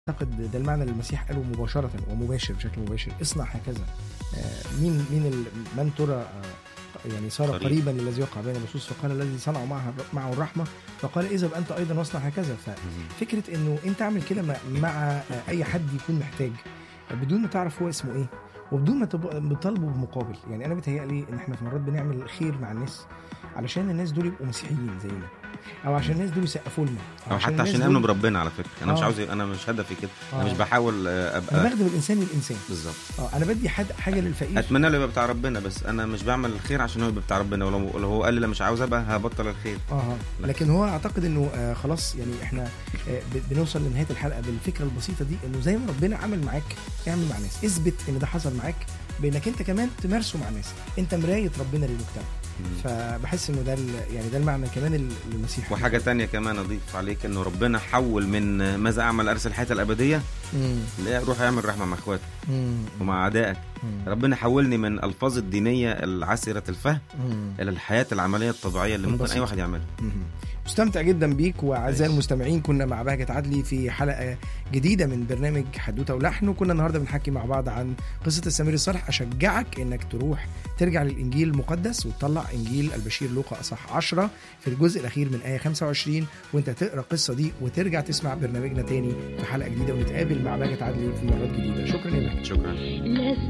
اعتقد ده المعنى اللي المسيح قاله مباشره ومباشر بشكل مباشر اصنع هكذا آه، مين مين ال- من ترى آه، يعني صار قريب. قريبا للذي وقع بين اللصوص فقال الذي صنعوا معه معه الرحمه فقال اذهب انت ايضا واصنع هكذا ففكره انه انت اعمل كده مع- مع آه، اي حد يكون محتاج بدون ما تعرف هو اسمه ايه وبدون ما تبقى بتطالبه بمقابل يعني انا بيتهيألي ان احنا في مرات بنعمل الخير مع الناس علشان الناس دول يبقوا مسيحيين زينا او عشان الناس دول يسقفوا لنا او حتى الناس عشان دول- يامنوا بربنا على فكره انا مش آه. عاوز انا مش هدفي كده انا آه. مش بحاول آه، انا ابقى بخدم الانسان للانسان بالظبط اه انا بدي حد حاجه للفقير اتمنى له يبقى بتاع ربنا بس انا مش بعمل الخير عشان هو يبقى بتاع ربنا ولو لو هو قال لي لا مش عاوز ابقى هبطل الخير اه لا. لكن هو اعتقد انه آه خلاص يعني احنا آه ب- بنوصل لنهايه الحلقه بالفكره البسيطه دي انه زي ما ربنا عمل معاك اعمل مع ناس اثبت ان ده حصل معاك بانك انت كمان تمارسه مع ناس انت مرايه ربنا للمجتمع فبحس انه ده ال- يعني ده المعنى كمان اللي المسيح وحاجه تانية كمان اضيف عليك انه ربنا حول من ماذا اعمل ارسل الحياه الابديه مم. لا روح اعمل رحمه مع اخواتك مم. ومع اعدائك مم. ربنا حولني من الفاظ الدينيه العسره الفهم مم. الى الحياه العمليه الطبيعيه اللي ممكن البسيطة. اي واحد يعملها مهم. مستمتع جدا بيك واعزائي عايش. المستمعين كنا مع بهجة عدلي في حلقه جديده من برنامج حدوته ولحن وكنا النهارده بنحكي مع بعض عن قصه السمير الصالح اشجعك انك تروح ترجع للانجيل المقدس وتطلع انجيل البشير لوقا اصح 10 في الجزء الاخير من ايه 25 وانت تقرا القصه دي وترجع تسمع برنامجنا تاني في حلقه جديده ونتقابل مع بهجة عدلي في مرات جديده شكرا يا بهجة شكرا لست